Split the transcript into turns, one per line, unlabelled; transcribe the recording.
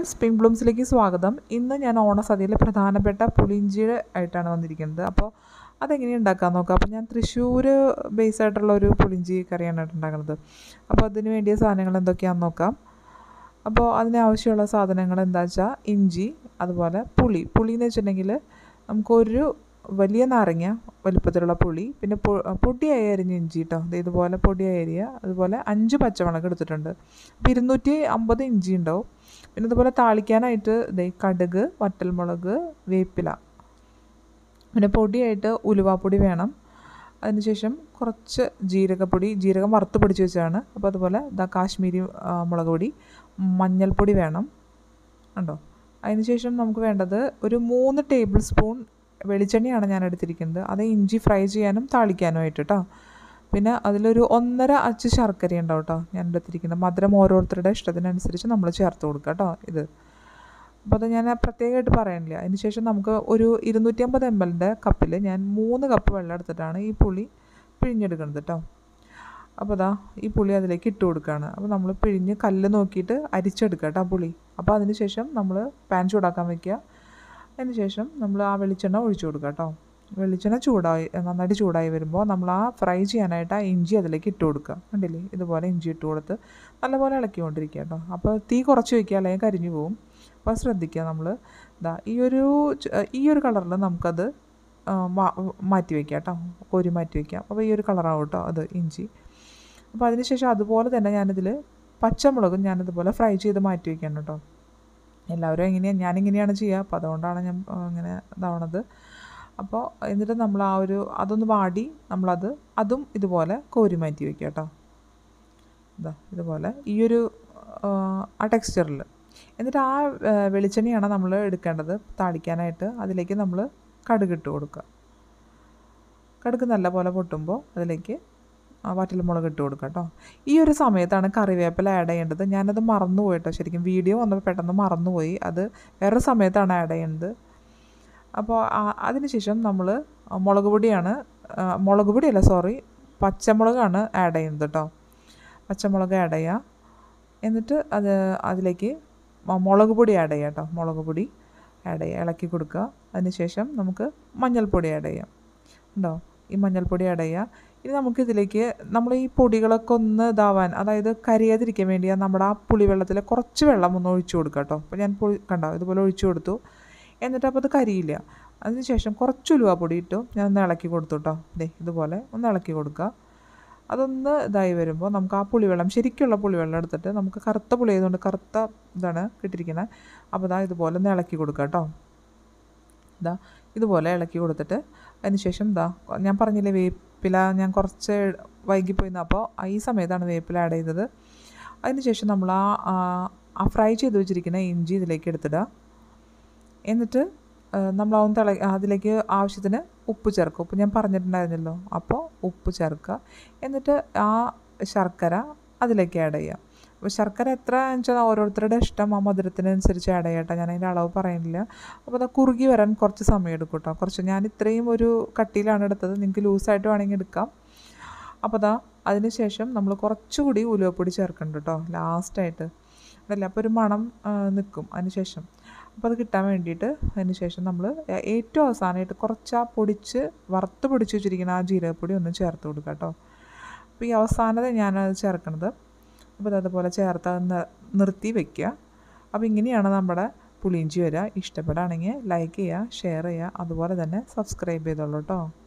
spring ബ്ലൂംസിലേക്ക് സ്വാഗതം ഇന്ന് ഞാൻ ഓണസദ്യയിലെ പ്രധാനപ്പെട്ട പുളിഞ്ചിയുടെ ആയിട്ടാണ് വന്നിരിക്കുന്നത് അപ്പോൾ അതെങ്ങനെയാണ് ഉണ്ടാക്കാൻ നോക്കാം അപ്പോൾ ഞാൻ തൃശ്ശൂർ ബേസ് ആയിട്ടുള്ള ഒരു പുളിഞ്ചി കറിയാണ് ഉണ്ടാക്കുന്നത് അപ്പോൾ അതിന് വേണ്ടിയ സാധനങ്ങൾ എന്തൊക്കെയാണെന്ന് നോക്കാം അപ്പോൾ അതിന് ആവശ്യമുള്ള സാധനങ്ങൾ എന്താ വെച്ചാൽ ഇഞ്ചി അതുപോലെ പുളി പുളി എന്ന് വെച്ചിട്ടുണ്ടെങ്കിൽ നമുക്കൊരു വലിയ നാരങ്ങ വലിപ്പത്തിലുള്ള പുളി പിന്നെ പൊ പൊടിയായി അരിഞ്ഞ ഇഞ്ചി കേട്ടോ ഇത് ഇതുപോലെ പൊടിയായി അരിയ അതുപോലെ അഞ്ച് പച്ചമുളക് എടുത്തിട്ടുണ്ട് അപ്പോൾ ഇരുന്നൂറ്റി അമ്പത് ഇഞ്ചി ഉണ്ടാവും പിന്നെ അതുപോലെ താളിക്കാനായിട്ട് ഇതേ കടുക് വറ്റൽമുളക് വേപ്പില പിന്നെ പൊടിയായിട്ട് ഉലുവാപ്പൊടി വേണം അതിനുശേഷം കുറച്ച് ജീരകപ്പൊടി ജീരകം വറുത്ത് പൊടിച്ച് വെച്ചാണ് അപ്പോൾ അതുപോലെ ഇതാ കാശ്മീരി മുളക് പൊടി മഞ്ഞൾപ്പൊടി വേണം ഉണ്ടോ അതിനുശേഷം നമുക്ക് വേണ്ടത് ഒരു മൂന്ന് ടേബിൾ സ്പൂൺ വെളിച്ചെണ്ണയാണ് ഞാൻ എടുത്തിരിക്കുന്നത് അത് ഇഞ്ചി ഫ്രൈ ചെയ്യാനും താളിക്കാനുമായിട്ട് കേട്ടോ പിന്നെ അതിലൊരു ഒന്നര അച്ച് ശർക്കര ഉണ്ടാവും കേട്ടോ ഞാൻ എടുത്തിരിക്കുന്നത് മധുരം ഓരോരുത്തരുടെ ഇഷ്ടത്തിനനുസരിച്ച് നമ്മൾ ചേർത്ത് കൊടുക്കുക കേട്ടോ ഇത് അപ്പോൾ അത് ഞാൻ പ്രത്യേകമായിട്ട് പറയാനില്ല അതിന് ശേഷം നമുക്ക് ഒരു ഇരുന്നൂറ്റി അമ്പത് എം എല്ലിൻ്റെ കപ്പിൽ ഞാൻ മൂന്ന് കപ്പ് വെള്ളം എടുത്തിട്ടാണ് ഈ പുളി പിഴിഞ്ഞെടുക്കുന്നത് കേട്ടോ അപ്പോൾ അതാ ഈ പുളി അതിലേക്ക് ഇട്ട് കൊടുക്കുകയാണ് അപ്പോൾ നമ്മൾ പിഴിഞ്ഞ് കല്ല് നോക്കിയിട്ട് അരിച്ചെടുക്കുക കേട്ടോ പുളി അപ്പോൾ അതിന് ശേഷം നമ്മൾ പാൻ ചൂടാക്കാൻ വെക്കുക അതിന് ശേഷം നമ്മൾ ആ വെളിച്ചെണ്ണ ഒഴിച്ചു കൊടുക്കുക കേട്ടോ വെളിച്ചെണ്ണ ചൂടായി നന്നായിട്ട് ചൂടായി വരുമ്പോൾ നമ്മൾ ആ ഫ്രൈ ചെയ്യാനായിട്ട് ആ ഇഞ്ചി അതിലേക്ക് ഇട്ട് കൊടുക്കുക കണ്ടില്ലേ ഇതുപോലെ ഇഞ്ചി ഇട്ട് കൊടുത്ത് നല്ലപോലെ ഇളക്കിക്കൊണ്ടിരിക്കുക കേട്ടോ അപ്പോൾ തീ കുറച്ച് വയ്ക്കുക അല്ലെങ്കിൽ കരിഞ്ഞു പോകും അപ്പോൾ ശ്രദ്ധിക്കുക നമ്മൾ ഇതാ ഈ ഒരു ഈ ഒരു കളറിൽ നമുക്കത് മാറ്റി വയ്ക്കാം കേട്ടോ കോരി മാറ്റി വയ്ക്കാം അപ്പോൾ ഈ ഒരു കളറാവും കേട്ടോ അത് ഇഞ്ചി അപ്പോൾ അതിനുശേഷം അതുപോലെ തന്നെ ഞാനിതിൽ പച്ചമുളകും ഞാനിതുപോലെ ഫ്രൈ ചെയ്ത് മാറ്റി വയ്ക്കണം കേട്ടോ എല്ലാവരും എങ്ങനെയാണ് ഞാനിങ്ങനെയാണ് ചെയ്യുക അപ്പോൾ അതുകൊണ്ടാണ് ഞാൻ ഇങ്ങനെ ഇതാവണത് അപ്പോൾ എന്നിട്ട് നമ്മൾ ആ ഒരു അതൊന്ന് വാടി നമ്മളത് അതും ഇതുപോലെ കോരി മാറ്റി വയ്ക്കുക കേട്ടോ ഇതാ ഇതുപോലെ ഈ ഒരു ആ ടെക്സ്ചറിൽ എന്നിട്ട് ആ വെളിച്ചെണ്ണയാണ് നമ്മൾ എടുക്കേണ്ടത് താളിക്കാനായിട്ട് അതിലേക്ക് നമ്മൾ കടുക് ഇട്ട് കൊടുക്കുക കടുക് നല്ല പോലെ പൊട്ടുമ്പോൾ അതിലേക്ക് വറ്റൽമുളക് ഇട്ട് കൊടുക്കുക കേട്ടോ ഈ ഒരു സമയത്താണ് കറിവേപ്പില ആഡ് ചെയ്യേണ്ടത് ഞാനത് മറന്നുപോയി കേട്ടോ ശരിക്കും വീഡിയോ വന്നപ്പോൾ പെട്ടെന്ന് മറന്നുപോയി അത് വേറൊരു സമയത്താണ് ആഡ് ചെയ്യേണ്ടത് അപ്പോൾ അതിനുശേഷം നമ്മൾ മുളക് പൊടിയാണ് മുളക് പൊടിയല്ല സോറി പച്ചമുളകാണ് ആഡ് ചെയ്യുന്നത് കേട്ടോ പച്ചമുളക് ആഡ് ചെയ്യുക എന്നിട്ട് അത് അതിലേക്ക് മുളക് പൊടി ആഡ് ചെയ്യാം കേട്ടോ മുളക് പൊടി ആഡ് ചെയ്യുക ഇളക്കി കൊടുക്കുക അതിനുശേഷം നമുക്ക് മഞ്ഞൾപ്പൊടി ആഡ് ചെയ്യാം ഉണ്ടോ ഈ മഞ്ഞൾപ്പൊടി ആഡ് ചെയ്യുക ഇനി നമുക്കിതിലേക്ക് നമ്മൾ ഈ പൊടികളൊക്കെ ഒന്ന് ഇതാവാൻ അതായത് കരിയാതിരിക്കാൻ വേണ്ടി നമ്മുടെ ആ പുളിവെള്ളത്തിൽ കുറച്ച് വെള്ളം ഒന്ന് ഒഴിച്ചു കൊടുക്കുക കേട്ടോ അപ്പോൾ ഞാൻ പുളി കണ്ടോ ഇതുപോലെ ഒഴിച്ചു കൊടുത്തു എന്നിട്ട് അപ്പോൾ അത് കരിയില്ല അതിനുശേഷം കുറച്ച് ഉലുവാപ്പൊടി ഇട്ടു ഞാൻ ഒന്ന് ഇളക്കി കൊടുത്തു കേട്ടോ ദേ ഇതുപോലെ ഒന്ന് ഇളക്കി കൊടുക്കുക അതൊന്ന് ഇതായി വരുമ്പോൾ നമുക്ക് ആ പുളിവെള്ളം ശരിക്കുള്ള പുളിവെള്ളം എടുത്തിട്ട് നമുക്ക് കറുത്ത പുളി ആയതുകൊണ്ട് കറുത്ത ഇതാണ് കിട്ടിയിരിക്കുന്നത് അപ്പോൾ ഇതാ ഇതുപോലെ ഒന്ന് ഇളക്കി കൊടുക്കുക കേട്ടോ ഇതാ ഇതുപോലെ ഇളക്കി കൊടുത്തിട്ട് അതിനുശേഷം ഇതാ ഞാൻ പറഞ്ഞില്ലേ വേപ്പില ഞാൻ കുറച്ച് വൈകിപ്പോയിന്ന് അപ്പോൾ ഈ സമയത്താണ് വേപ്പില ആഡ് ചെയ്തത് അതിനുശേഷം നമ്മൾ ആ ആ ഫ്രൈ ചെയ്ത് വെച്ചിരിക്കുന്ന ഇഞ്ചി ഇതിലേക്ക് എടുത്തിടുക എന്നിട്ട് നമ്മൾ അതൊന്ന് തിള അതിലേക്ക് ആവശ്യത്തിന് ഉപ്പ് ചേർക്കുക ഉപ്പ് ഞാൻ പറഞ്ഞിട്ടുണ്ടായിരുന്നല്ലോ അപ്പോൾ ഉപ്പ് ചേർക്കുക എന്നിട്ട് ആ ശർക്കര അതിലേക്ക് ആഡ് ചെയ്യുക അപ്പോൾ ശർക്കര എത്ര വെച്ചാൽ ഓരോരുത്തരുടെ ഇഷ്ടം ആ മധുരത്തിനനുസരിച്ച് ആഡ് ചെയ്യട്ടെ ഞാൻ അതിൻ്റെ അളവ് പറയുന്നില്ല അപ്പോൾ അത് കുറുകി വരാൻ കുറച്ച് സമയം എടുക്കും കേട്ടോ കുറച്ച് ഞാൻ ഇത്രയും ഒരു കട്ടിയിലാണ് എടുത്തത് നിങ്ങൾക്ക് ലൂസായിട്ട് വേണമെങ്കിൽ എടുക്കാം അപ്പോൾ അതാ അതിന് ശേഷം നമ്മൾ കുറച്ചുകൂടി ഉലുവപ്പൊടി ചേർക്കുന്നുണ്ട് കേട്ടോ ലാസ്റ്റായിട്ട് അതല്ല അപ്പോൾ ഒരു മണം നിൽക്കും അതിന് ശേഷം അപ്പോൾ അത് കിട്ടാൻ വേണ്ടിയിട്ട് അതിന് ശേഷം നമ്മൾ ഏറ്റവും അവസാനമായിട്ട് കുറച്ച് ആ പൊടിച്ച് വറുത്ത് പൊടിച്ച് വെച്ചിരിക്കുന്ന ആ ജീരകപ്പൊടി ഒന്ന് ചേർത്ത് കൊടുക്കുക കേട്ടോ അപ്പോൾ ഈ അവസാനത ഞാനത് ചേർക്കണത് അപ്പോൾ അതുപോലെ ചേർത്ത് നിർത്തി വെക്കുക അപ്പോൾ ഇങ്ങനെയാണ് നമ്മുടെ പുളിയിഞ്ചി വരിക ഇഷ്ടപ്പെടുകയാണെങ്കിൽ ലൈക്ക് ചെയ്യുക ഷെയർ ചെയ്യുക അതുപോലെ തന്നെ സബ്സ്ക്രൈബ് ചെയ്തോളൂ കേട്ടോ